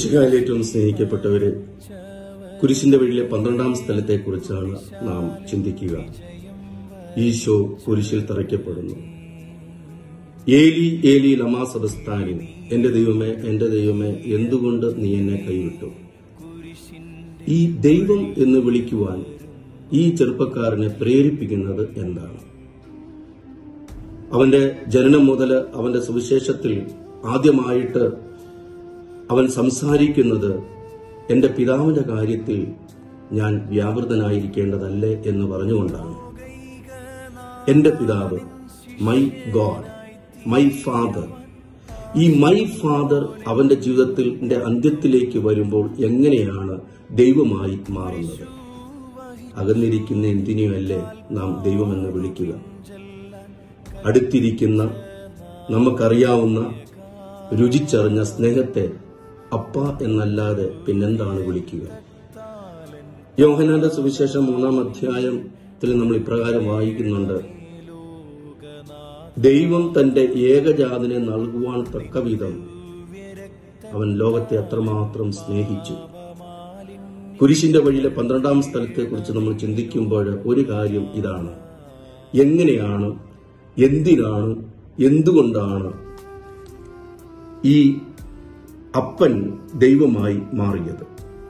മിശിഹായിൽ ഏറ്റവും സ്നേഹിക്കപ്പെട്ടവരെ കുരിശിന്റെ വഴിയിലെ പന്ത്രണ്ടാം സ്ഥലത്തെക്കുറിച്ചാണ് നാം ചിന്തിക്കുക ഈശോ കുരിശിൽ തറയ്ക്കപ്പെടുന്നു ഏലി ഏലി ലമാ സബസ്താനി എന്റെ ദൈവമേ എന്റെ ദൈവമേ എന്തുകൊണ്ട് നീ എന്നെ കൈവിട്ടു ഈ ദൈവം എന്ന് വിളിക്കുവാൻ ഈ ചെറുപ്പക്കാരനെ പ്രേരിപ്പിക്കുന്നത് എന്താണ് അവന്റെ ജനനം മുതൽ അവന്റെ സുവിശേഷത്തിൽ ആദ്യമായിട്ട് അവൻ സംസാരിക്കുന്നത് എന്റെ പിതാവിന്റെ കാര്യത്തിൽ ഞാൻ വ്യാപൃതനായിരിക്കേണ്ടതല്ലേ എന്ന് പറഞ്ഞുകൊണ്ടാണ് എന്റെ പിതാവ് മൈ ഗോഡ് മൈ ഫാദർ ഈ മൈ ഫാദർ അവന്റെ ജീവിതത്തിന്റെ അന്ത്യത്തിലേക്ക് വരുമ്പോൾ എങ്ങനെയാണ് ദൈവമായി മാറുന്നത് അകന്നിരിക്കുന്ന എന്തിനെയുമല്ലേ നാം ദൈവമെന്ന് വിളിക്കുക അടുത്തിരിക്കുന്ന നമുക്കറിയാവുന്ന രുചിച്ചറിഞ്ഞ സ്നേഹത്തെ അപ്പ എന്നല്ലാതെ പിന്നെന്താണ് വിളിക്കുക യോഹനാന്റെ സുവിശേഷം മൂന്നാം അധ്യായത്തിൽ നമ്മൾ ഇപ്രകാരം വായിക്കുന്നുണ്ട് ദൈവം തന്റെ ഏകജാതിനെ നൽകുവാൻ തക്കവിധം അവൻ ലോകത്തെ അത്രമാത്രം സ്നേഹിച്ചു കുരിശിന്റെ വഴിയിലെ പന്ത്രണ്ടാം സ്ഥലത്തെ കുറിച്ച് നമ്മൾ ചിന്തിക്കുമ്പോൾ ഒരു കാര്യം ഇതാണ് എങ്ങനെയാണ് എന്തിനാണ് എന്തുകൊണ്ടാണ് ഈ അപ്പൻ ദൈവമായി മാറിയത്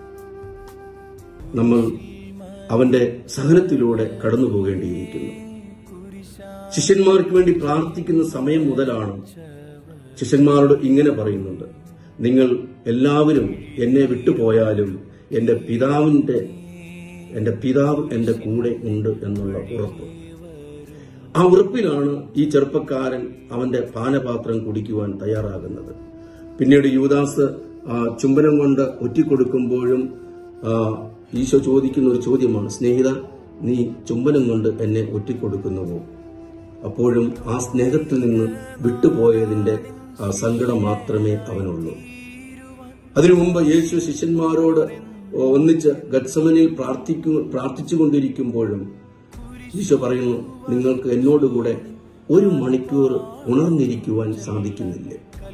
നമ്മൾ അവന്റെ സഹനത്തിലൂടെ കടന്നു പോകേണ്ടിയിരിക്കുന്നു ശിഷ്യന്മാർക്ക് വേണ്ടി പ്രാർത്ഥിക്കുന്ന സമയം മുതലാണ് ശിഷ്യന്മാരോട് ഇങ്ങനെ പറയുന്നുണ്ട് നിങ്ങൾ എല്ലാവരും എന്നെ വിട്ടുപോയാലും എന്റെ പിതാവിന്റെ എന്റെ പിതാവ് എന്റെ കൂടെ ഉണ്ട് എന്നുള്ള ഉറപ്പ് ആ ഉറപ്പിലാണ് ഈ ചെറുപ്പക്കാരൻ അവന്റെ പാനപാത്രം കുടിക്കുവാൻ തയ്യാറാകുന്നത് പിന്നീട് യൂദാസ് ആ, ചുംബനം കൊണ്ട് ഒറ്റിക്കൊടുക്കുമ്പോഴും ആ, ഈശോ ചോദിക്കുന്ന ഒരു ചോദ്യമാണ് സ്നേഹിത നീ ചുംബനം കൊണ്ട് എന്നെ ഒറ്റിക്കൊടുക്കുന്നുവോ അപ്പോഴും ആ സ്നേഹത്തിൽ നിന്ന് വിട്ടുപോയതിന്റെ ആ, സങ്കടം മാത്രമേ അവനുള്ളൂ അതിനു മുമ്പ് യേശു ശിഷ്യന്മാരോട് ഒന്നിച്ച് ഗത്സമനിൽ പ്രാർത്ഥിക്കു പ്രാർത്ഥിച്ചുകൊണ്ടിരിക്കുമ്പോഴും ഈശോ പറയുന്നു നിങ്ങൾക്ക് എന്നോടുകൂടെ ഒരു മണിക്കൂർ ഉണർന്നിരിക്കുവാൻ സാധിക്കുന്നില്ലേ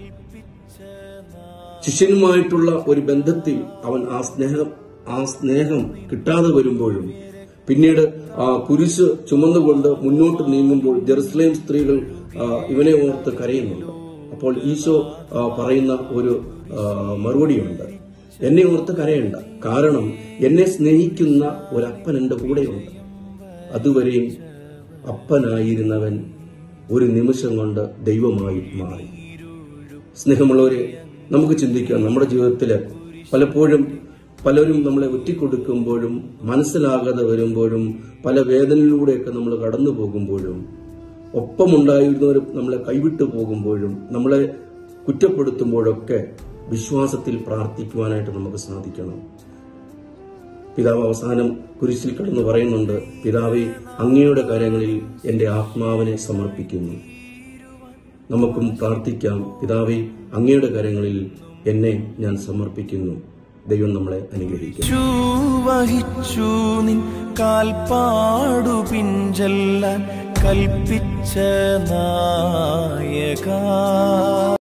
ശിഷ്യനുമായിട്ടുള്ള ഒരു ബന്ധത്തിൽ അവൻ ആ സ്നേഹം ആ സ്നേഹം കിട്ടാതെ വരുമ്പോഴും പിന്നീട് ആ കുരിശ് ചുമന്നുകൊണ്ട് മുന്നോട്ട് നീങ്ങുമ്പോൾ ജെറുസലേം സ്ത്രീകൾ ആ, ഇവനെ ഓർത്ത് കരയുന്നുണ്ട് അപ്പോൾ ഈശോ ആ, പറയുന്ന ഒരു ആ, മറുപടിയുണ്ട് എന്നെ ഓർത്ത് കരയണ്ട കാരണം എന്നെ സ്നേഹിക്കുന്ന ഒരപ്പൻ എന്റെ കൂടെയുണ്ട് അതുവരെയും അപ്പനായിരുന്നവൻ ഒരു നിമിഷം കൊണ്ട് ദൈവമായി മാറി സ്നേഹമുള്ളവരെ നമുക്ക് ചിന്തിക്കാം നമ്മുടെ ജീവിതത്തിൽ പലപ്പോഴും പലരും നമ്മളെ ഒറ്റിക്കൊടുക്കുമ്പോഴും മനസ്സിലാകാതെ വരുമ്പോഴും പല വേദനയിലൂടെയൊക്കെ നമ്മൾ കടന്നു പോകുമ്പോഴും ഒപ്പമുണ്ടായിരുന്നവർ നമ്മളെ കൈവിട്ടു പോകുമ്പോഴും നമ്മളെ കുറ്റപ്പെടുത്തുമ്പോഴൊക്കെ വിശ്വാസത്തിൽ പ്രാർത്ഥിക്കുവാനായിട്ട് നമുക്ക് സാധിക്കണം പിതാവ് അവസാനം കുരിശിൽ കിടന്ന് പറയുന്നുണ്ട് പിതാവെ അങ്ങയുടെ കരങ്ങളിൽ എന്റെ ആത്മാവിനെ സമർപ്പിക്കുന്നു നമുക്കും പ്രാർത്ഥിക്കാം പിതാവെ അങ്ങയുടെ കരങ്ങളിൽ എന്നെ ഞാൻ സമർപ്പിക്കുന്നു ദൈവം നമ്മളെ അനുഗ്രഹിക്കും യേശു വഹിച്ചു നിൻ കാൽപ്പാടു പിഞ്ചെല്ലാൻ കൽപ്പിച്ച നായക